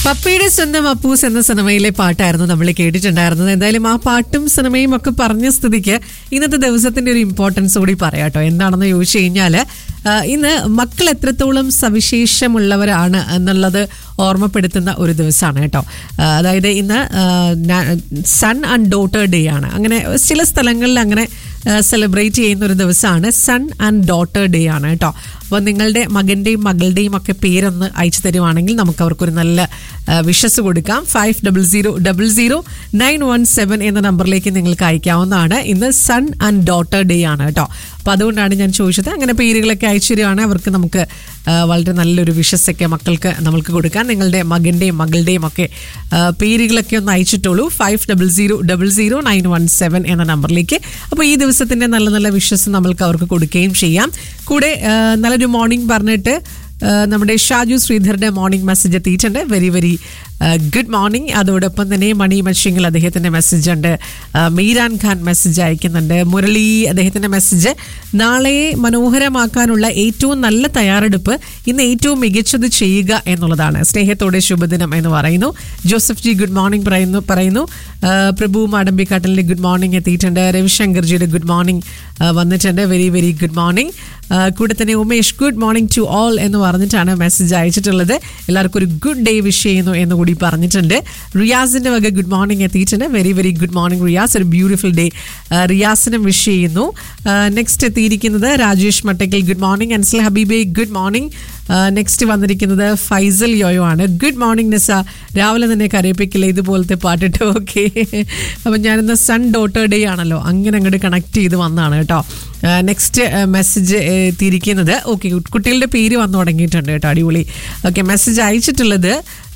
പപ്പയുടെ സ്വന്തം അപ്പൂസ് എന്ന സിനിമയിലെ പാട്ടായിരുന്നു നമ്മൾ കേട്ടിട്ടുണ്ടായിരുന്നത് എന്തായാലും ആ പാട്ടും സിനിമയും ഒക്കെ പറഞ്ഞ സ്ഥിതിക്ക് ഇന്നത്തെ ദിവസത്തിന്റെ ഒരു ഇമ്പോർട്ടൻസ് കൂടി പറയാട്ടോ എന്താണെന്ന് ചോദിച്ചു കഴിഞ്ഞാൽ ഇന്ന് മക്കൾ എത്രത്തോളം സവിശേഷമുള്ളവരാണ് എന്നുള്ളത് ഓർമ്മപ്പെടുത്തുന്ന ഒരു ദിവസമാണ് കേട്ടോ ആ, അതായത് ഇന്ന് സൺ ആൻഡ് ഡോട്ടർ ഡേ ആണ് അങ്ങനെ ചില സ്ഥലങ്ങളിൽ അങ്ങനെ സെലിബ്രേറ്റ് ചെയ്യുന്ന ഒരു ദിവസമാണ് സൺ ആൻഡ് ഡോട്ടർ ഡേ ആണ് കേട്ടോ അപ്പോൾ നിങ്ങളുടെ മകൻ്റെയും മകളുടെയും ഒക്കെ പേരൊന്ന് അയച്ചു തരുവാണെങ്കിൽ നമുക്ക് അവർക്കൊരു നല്ല വിഷസ് കൊടുക്കാം five double zero double zero nine one seven എന്ന നമ്പറിലേക്ക് നിങ്ങൾക്ക് അയക്കാവുന്നതാണ് ഇന്ന് സൺ ആൻഡ് ഡോട്ടർ ഡേ ആണ് കേട്ടോ അപ്പോൾ അതുകൊണ്ടാണ് ഞാൻ ചോദിച്ചത് അങ്ങനെ പേരുകളൊക്കെ അയച്ചു തരുവാണെങ്കിൽ അവർക്ക് നമുക്ക് ആ, വളരെ നല്ലൊരു വിഷസൊക്കെ മക്കൾക്ക് നമ്മൾക്ക് കൊടുക്കാം നിങ്ങളുടെ മകൻ്റെയും മകളുടെയും ഒക്കെ ആ, പേരുകളൊക്കെ ഒന്ന് അയച്ചിട്ടുള്ളൂ five double zero double zero nine one seven എന്ന നമ്പറിലേക്ക് അപ്പോൾ ഈ ദിവസത്തിൻ്റെ നല്ല നല്ല വിഷസ് നമ്മൾക്ക് അവർക്ക് കൊടുക്കുകയും ചെയ്യാം കൂടെ ആ, നല്ലൊരു മോർണിംഗ് പറഞ്ഞിട്ട് ആ, നമ്മുടെ ഷാജു ശ്രീധറിന്റെ മോർണിംഗ് മെസ്സേജ് എത്തിയിട്ടുണ്ട് വെരി വെരി ഗുഡ് മോർണിംഗ് അതോടൊപ്പം തന്നെ മണി മച്ചിങ്ങിൽ അദ്ദേഹത്തിന്റെ മെസ്സേജ് ഉണ്ട് ആ, മീരാൻ ഖാൻ മെസ്സേജ് അയക്കുന്നുണ്ട് മുരളി അദ്ദേഹത്തിന്റെ മെസ്സേജ് നാളെ മനോഹരമാക്കാനുള്ള ഏറ്റവും നല്ല തയ്യാറെടുപ്പ് ഇന്ന് ഏറ്റവും മികച്ചത് ചെയ്യുക എന്നുള്ളതാണ് സ്നേഹത്തോടെ ശുഭദിനം എന്ന് പറയുന്നു ജോസഫ് ജി ഗുഡ് മോർണിംഗ് പറയുന്നു പറയുന്നു ആ, പ്രഭു മാടമ്പിക്കാട്ടലിന്റെ ഗുഡ് മോർണിംഗ് എത്തിയിട്ടുണ്ട് രവിശങ്കർജിയുടെ ഗുഡ് മോർണിംഗ് വന്നിട്ടുണ്ട് വെരി വെരി ഗുഡ് മോർണിംഗ് കൂടെ തന്നെ Umesh good morning to all എന്ന് പറഞ്ഞിട്ടാണ് മെസ്സേജ് അയച്ചിട്ടുള്ളത് എല്ലാവർക്കും ഒരു ഗുഡ് ഡേ വിഷ് ചെയ്യുന്നു എന്ന് കൂടി പറഞ്ഞിട്ടുണ്ട് റിയാസിന്റെ വക ഗുഡ് മോർണിംഗ് എത്തിയിട്ടുണ്ട് very very good morning Riyas ഒരു ബ്യൂട്ടിഫുൾ ഡേ റിയാസിനും വിഷ് ചെയ്യുന്നു നെക്സ്റ്റ് എത്തിയിരിക്കുന്നത് രാജേഷ് മട്ടക്കൽ ഗുഡ് മോർണിംഗ് അൻസൽ ഹബീബെ ഗുഡ് മോർണിംഗ് നെക്സ്റ്റ് വന്നിരിക്കുന്നത് ഫൈസൽ യോയോ ആണ് ഗുഡ് മോർണിംഗ് നിസ രാവിലെ തന്നെ കരയിപ്പിക്കില്ല ഇതുപോലത്തെ പാട്ടിട്ട് ഓക്കെ അപ്പം ഞാനിന്ന് സൺ ഡോട്ടർ ഡേ ആണല്ലോ അങ്ങനെ അങ്ങോട്ട് കണക്ട് ചെയ്ത് വന്നതാണ് കേട്ടോ നെക്സ്റ്റ് മെസ്സേജ് എത്തിയിരിക്കുന്നത് ഓക്കെ കുട്ടികളുടെ പേര് വന്നു തുടങ്ങിയിട്ടുണ്ട് കേട്ടോ അടിപൊളി ഓക്കെ മെസ്സേജ് അയച്ചിട്ടുള്ളത്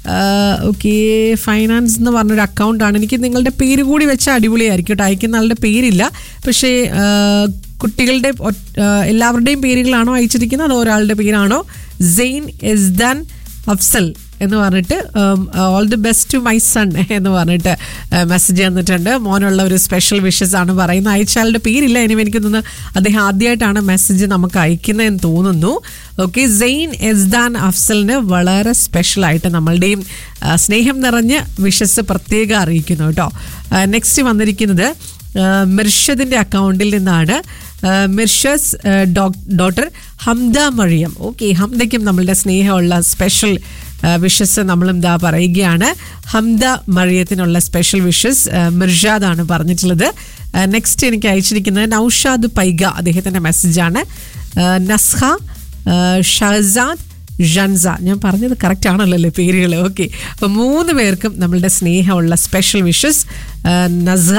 ഓക്കെ ഫൈനാൻസ് എന്ന് പറഞ്ഞൊരു അക്കൗണ്ടാണ് എനിക്ക് നിങ്ങളുടെ പേര് കൂടി വെച്ചാൽ അടിപൊളിയായിരിക്കും കേട്ടോ അയക്കുന്ന ആളുടെ പേരില്ല പക്ഷേ ആ, കുട്ടികളുടെ ഒറ്റ- ആ, എല്ലാവരുടെയും പേരുകളാണോ അയച്ചിരിക്കുന്നത് അതോ ഒരാളുടെ പേരാണോ സെയിൻ എസ്ദാൻ അഫ്സൽ എന്ന് പറഞ്ഞിട്ട് all the best to my son എന്ന് പറഞ്ഞിട്ട് മെസ്സേജ് തന്നിട്ടുണ്ട് മോനുള്ള ഒരു സ്പെഷ്യൽ വിഷസ് ആണ് പറയുന്നത് അയച്ചയാളുടെ പേരില്ല ഇനി എനിക്ക് തോന്നുന്നു അദ്ദേഹം ആദ്യമായിട്ടാണ് മെസ്സേജ് നമുക്ക് അയക്കുന്നതെന്ന് തോന്നുന്നു ഓക്കെ സെയിൻ എസ്ദാൻ അഫ്സലിന് വളരെ സ്പെഷ്യലായിട്ട് നമ്മളുടെയും ആ, സ്നേഹം നിറഞ്ഞ വിഷസ് പ്രത്യേകം അറിയിക്കുന്നു കേട്ടോ നെക്സ്റ്റ് വന്നിരിക്കുന്നത് മിർഷദിന്റെ അക്കൗണ്ടിൽ നിന്നാണ് ആ, മിർഷസ് ആ, ഡോ- ഡോട്ടർ ഹംദ മറിയം ഓക്കെ ഹംദയ്ക്കും നമ്മളുടെ സ്നേഹമുള്ള സ്പെഷ്യൽ വിഷസ് നമ്മളും ദാ പറയുകയാണ് ഹംദ മറിയത്തിനുള്ള സ്പെഷ്യൽ വിഷസ് മിർഷാദാണ് പറഞ്ഞിട്ടുള്ളത് നെക്സ്റ്റ് എനിക്ക് അയച്ചിരിക്കുന്നത് നൌഷാദ് പൈഗ അദ്ദേഹത്തിന്റെ മെസ്സേജാണ് നസ്ഹ ആ, ഷഹസാദ് ജൻസ ഞാൻ പറഞ്ഞത് കറക്റ്റ് ആണല്ലോ അല്ലേ പേരുകൾ ഓക്കെ അപ്പോൾ മൂന്ന് പേർക്കും നമ്മളുടെ സ്നേഹമുള്ള സ്പെഷ്യൽ വിഷസ് നസ്ഹ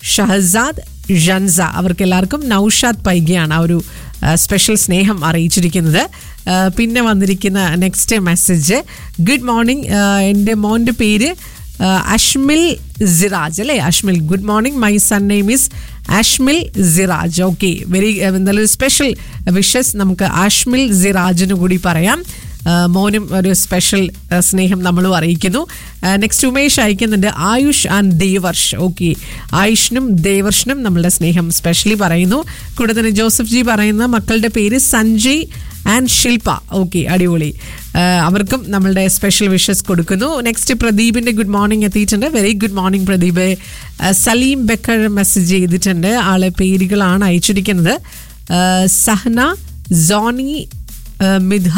ഷഹസാദ് ജൻസ അവർക്ക് എല്ലാവർക്കും നൌഷാദ് പൈഗയാണ് ആ ഒരു സ്പെഷ്യൽ സ്നേഹം അറിയിച്ചിരിക്കുന്നത് ആ, പിന്നെ വന്നിരിക്കുന്ന നെക്സ്റ്റ് മെസ്സേജ് ഗുഡ് മോർണിംഗ് എൻ്റെ മോൻ്റെ പേര് ആ, അഷ്മിൽ സിറാജ് അല്ലേ Ashmil good morning my son name is Ashmil Siraj okay very നല്ലൊരു സ്പെഷ്യൽ വിഷസ് നമുക്ക് അഷ്മിൽ സിറാജിന് കൂടി പറയാം ആ, മോനും ഒരു സ്പെഷ്യൽ ആ, സ്നേഹം നമ്മളും അറിയിക്കുന്നു നെക്സ്റ്റ് ഉമേഷ് അയക്കുന്നുണ്ട് ആയുഷ് ആൻഡ് ദേവർഷ് ഓക്കെ ആയുഷിനും ദേവർഷിനും നമ്മളുടെ സ്നേഹം സ്പെഷ്യലി പറയുന്നു കൂടെ തന്നെ ജോസഫ് ജി പറയുന്ന മക്കളുടെ പേര് സഞ്ജയ് ആൻഡ് ശില്പ ഓക്കെ അടിപൊളി ആ, അവർക്കും നമ്മളുടെ സ്പെഷ്യൽ വിഷസ് കൊടുക്കുന്നു നെക്സ്റ്റ് പ്രദീപിന്റെ ഗുഡ് മോർണിംഗ് എത്തിയിട്ടുണ്ട് വെരി ഗുഡ് മോർണിംഗ് പ്രദീപ് ആ, സലീം ബക്കർ മെസ്സേജ് ചെയ്തിട്ടുണ്ട് ആളെ പേരുകളാണ് അയച്ചിരിക്കുന്നത് ആ, സഹന ജോണി ആ, മിദ്ഹ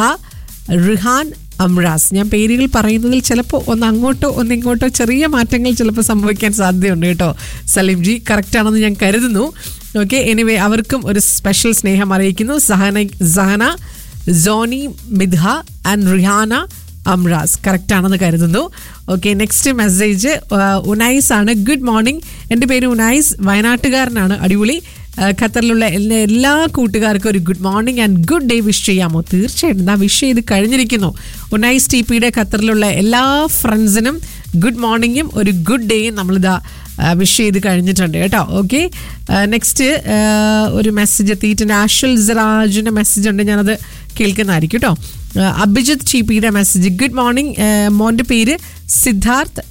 റിഹാൻ അമ്രാസ് ഞാൻ പേരുകൾ പറയുന്നതിൽ ചിലപ്പോൾ ഒന്ന് അങ്ങോട്ടോ ഒന്ന് ഇങ്ങോട്ടോ ചെറിയ മാറ്റങ്ങൾ ചിലപ്പോൾ സംഭവിക്കാൻ സാധ്യതയുണ്ട് കേട്ടോ സലീം ജി കറക്റ്റ് ആണെന്ന് ഞാൻ കരുതുന്നു ഓക്കെ എനിവേ അവർക്കും ഒരു സ്പെഷ്യൽ സ്നേഹം അറിയിക്കുന്നു സഹന സഹന ജോണി മിദ്ഹ ആൻഡ് റിഹാന അമ്രാസ് കറക്റ്റ് ആണെന്ന് കരുതുന്നു ഓക്കെ നെക്സ്റ്റ് മെസ്സേജ് ഉനൈസ് ആണ് ഗുഡ് മോർണിംഗ് എൻ്റെ പേര് ഉനൈസ് വയനാട്ടുകാരനാണ് അടിപൊളി ആ, ഖത്തറിലുള്ള എല്ലാ എല്ലാ കൂട്ടുകാർക്കും ഒരു good morning and good day wish ചെയ്യാമോ തീർച്ചയായിട്ടും ആ വിഷ് ചെയ്ത് കഴിഞ്ഞിരിക്കുന്നു ഉനൈസ് ടി പിയുടെ ഖത്തറിലുള്ള എല്ലാ ഫ്രണ്ട്സിനും ഗുഡ് മോർണിംഗും ഒരു ഗുഡ് ഡേയും നമ്മളിതാ വിഷ് ചെയ്ത് കഴിഞ്ഞിട്ടുണ്ട് കേട്ടോ ഓക്കെ നെക്സ്റ്റ് ഒരു മെസ്സേജ് എത്തിയിട്ടുണ്ട് ആഷുൽ സിറാജിൻ്റെ മെസ്സേജ് ഉണ്ട് ഞാനത് കേൾക്കുന്നതായിരിക്കും കേട്ടോ ആ, അഭിജിത്ത് ചീപ്പിയുടെ മെസ്സേജ് ഗുഡ് മോർണിംഗ് മോൻ്റെ പേര് സിദ്ധാർത്ഥ്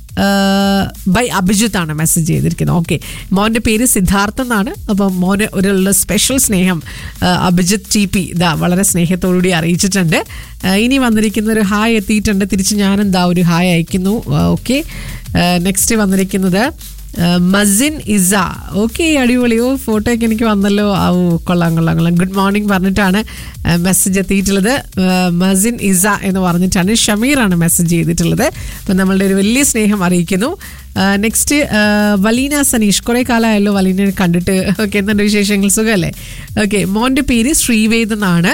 ബൈ അഭിജിത്ത് ആണ് മെസ്സേജ് ചെയ്തിരിക്കുന്നത് ഓക്കെ മോൻ്റെ പേര് സിദ്ധാർത്ഥ് എന്നാണ് അപ്പം മോന് ഒരു സ്പെഷ്യൽ സ്നേഹം ആ, അഭിജിത്ത് ടി പി ഇതാ വളരെ സ്നേഹത്തോടുകൂടി അറിയിച്ചിട്ടുണ്ട് ആ, ഇനി വന്നിരിക്കുന്ന ഒരു ഹായ് എത്തിയിട്ടുണ്ട് തിരിച്ച് ഞാനെന്താ ഒരു ഹായ് അയക്കുന്നു ഓക്കെ നെക്സ്റ്റ് വന്നിരിക്കുന്നത് ആ, മസിൻ ഇസ ഓക്കെ അടിപൊളി ഓ ഫോട്ടോ ഒക്കെ എനിക്ക് വന്നല്ലോ ആ ഓ കൊള്ളാം കൊള്ളാം കൊള്ളാം ഗുഡ് മോർണിംഗ് പറഞ്ഞിട്ടാണ് മെസ്സേജ് എത്തിയിട്ടുള്ളത് ആ, മസിൻ ഇസ എന്ന് പറഞ്ഞിട്ടാണ് ഷമീറാണ് മെസ്സേജ് ചെയ്തിട്ടുള്ളത് അപ്പം നമ്മളുടെ ഒരു വലിയ സ്നേഹം അറിയിക്കുന്നു നെക്സ്റ്റ് വലീന സനീഷ് കുറേ കാലമായല്ലോ വലീനെ കണ്ടിട്ട് ഓക്കെ എന്തുണ്ട് വിശേഷങ്ങൾ സുഖമല്ലേ ഓക്കെ മോൻ്റെ പേര് ശ്രീവേദ് എന്നാണ്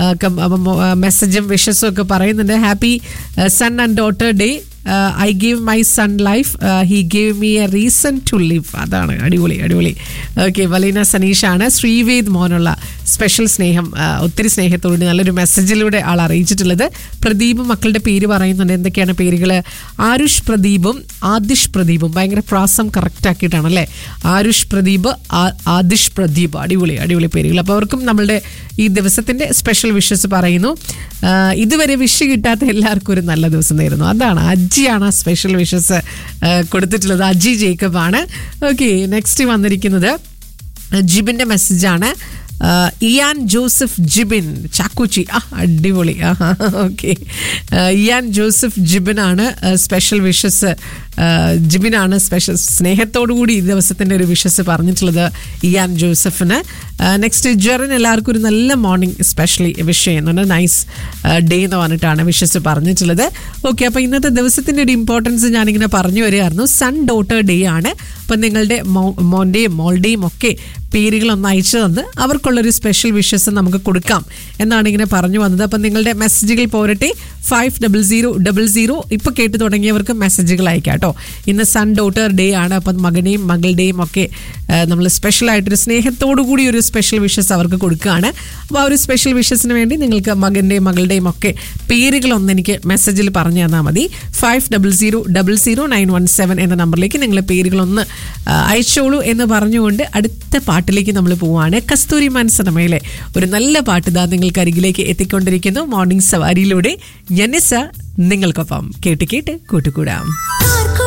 മെസ്സേജും വിഷസും ഒക്കെ പറയുന്നുണ്ട് happy son and daughter day I give my son life he give me a reason to live അതാണ് അടിപൊളി അടിപൊളി ഓക്കെ വലീന സനീഷാണ് ശ്രീവേദ് മോനുള്ള സ്പെഷ്യൽ സ്നേഹം ആ, ഒത്തിരി സ്നേഹത്തോട് നല്ലൊരു മെസ്സേജിലൂടെ ആൾ അറിയിച്ചിട്ടുള്ളത് പ്രദീപ് മക്കളുടെ പേര് പറയുന്നുണ്ട് എന്തൊക്കെയാണ് പേരുകൾ ആരുഷ് പ്രദീപും ആദിഷ് പ്രദീപും ഭയങ്കര പ്രാസം കറക്റ്റ് ആക്കിയിട്ടാണ് അല്ലേ ആരുഷ് പ്രദീപ് ആ- ആദിഷ് പ്രദീപ് അടിപൊളി അടിപൊളി പേരുകൾ അപ്പോൾ അവർക്കും നമ്മളുടെ ഈ ദിവസത്തിന്റെ സ്പെഷ്യൽ വിഷസ് പറയുന്നു ആ, ഇതുവരെ വിഷ് കിട്ടാത്ത എല്ലാവർക്കും ഒരു നല്ല ദിവസം നേരുന്നു അതാണ് അജിയാണ് ആ സ്പെഷ്യൽ വിഷസ് കൊടുത്തിട്ടുള്ളത് അജി ജേക്കബ് ആണ് ഓക്കെ നെക്സ്റ്റ് വന്നിരിക്കുന്നത് ജിബിന്റെ മെസ്സേജാണ് ഇയാൻ ജോസഫ് ജിബിൻ ചാക്കുച്ചി ആ അടിപൊളി ആ ഓക്കെ ഇയാൻ ജോസഫ് ജിബിനാണ് സ്പെഷ്യൽ വിഷസ് ജിബിനാണ് സ്പെഷ്യൽ സ്നേഹത്തോടു കൂടി ഈ ദിവസത്തിൻ്റെ ഒരു വിഷസ് പറഞ്ഞിട്ടുള്ളത് ഇയാൻ ജോസഫിന് നെക്സ്റ്റ് ജെറിൻ എല്ലാവർക്കും ഒരു നല്ല മോർണിംഗ് സ്പെഷ്യലി വിഷ് ചെയ്യുന്നുണ്ട് നൈസ് ഡേ എന്ന് പറഞ്ഞിട്ടാണ് വിഷസ് പറഞ്ഞിട്ടുള്ളത് ഓക്കെ അപ്പോൾ ഇന്നത്തെ ദിവസത്തിൻ്റെ ഒരു ഇമ്പോർട്ടൻസ് ഞാനിങ്ങനെ പറഞ്ഞു വരികയായിരുന്നു സൺ ഡോട്ടർ ഡേ ആണ് അപ്പം നിങ്ങളുടെ മോ- മോൻ്റെയും മോളുടെയും ഒക്കെ പേരുകളൊന്ന് അയച്ചു തന്ന് അവർക്കുള്ളൊരു സ്പെഷ്യൽ വിഷസ് നമുക്ക് കൊടുക്കാം എന്നാണ് ഇങ്ങനെ പറഞ്ഞു വന്നത് അപ്പം നിങ്ങളുടെ മെസ്സേജുകൾ പോരട്ടെ five double zero double zero ഇപ്പോൾ കേട്ട് തുടങ്ങിയവർക്ക് മെസ്സേജുകൾ അയക്കാം കേട്ടോ ഇന്ന് സൺ ഡോട്ടർ ഡേ ആണ് അപ്പം മകനെയും മകളുടെയും ഒക്കെ നമ്മൾ സ്പെഷ്യലായിട്ടൊരു സ്നേഹത്തോടു കൂടി ഒരു സ്പെഷ്യൽ വിഷസ് അവർക്ക് കൊടുക്കുകയാണ് അപ്പോൾ ആ ഒരു സ്പെഷ്യൽ വിഷസിന് വേണ്ടി നിങ്ങൾക്ക് മകൻ്റെയും മകളുടെയും ഒക്കെ പേരുകളൊന്ന് എനിക്ക് മെസ്സേജിൽ പറഞ്ഞു തന്നാൽ മതി five double zero double zero nine one seven എന്ന നമ്പറിലേക്ക് നിങ്ങളെ പേരുകളൊന്ന് ആ, അയച്ചോളൂ എന്ന് പറഞ്ഞുകൊണ്ട് അടുത്ത പാട്ടിലേക്ക് നമ്മൾ പോവാണ് കസ്തൂരി മനസ്സനമയിലെ ഒരു നല്ല പാട്ട് ഇതാ നിങ്ങൾക്ക് അരികിലേക്ക് എത്തിക്കൊണ്ടിരിക്കുന്നു മോർണിംഗ് സവാരിയിലൂടെ ജനിസ നിങ്ങൾക്കൊപ്പം കേട്ട് കേട്ട് കൂട്ടുകൂടാം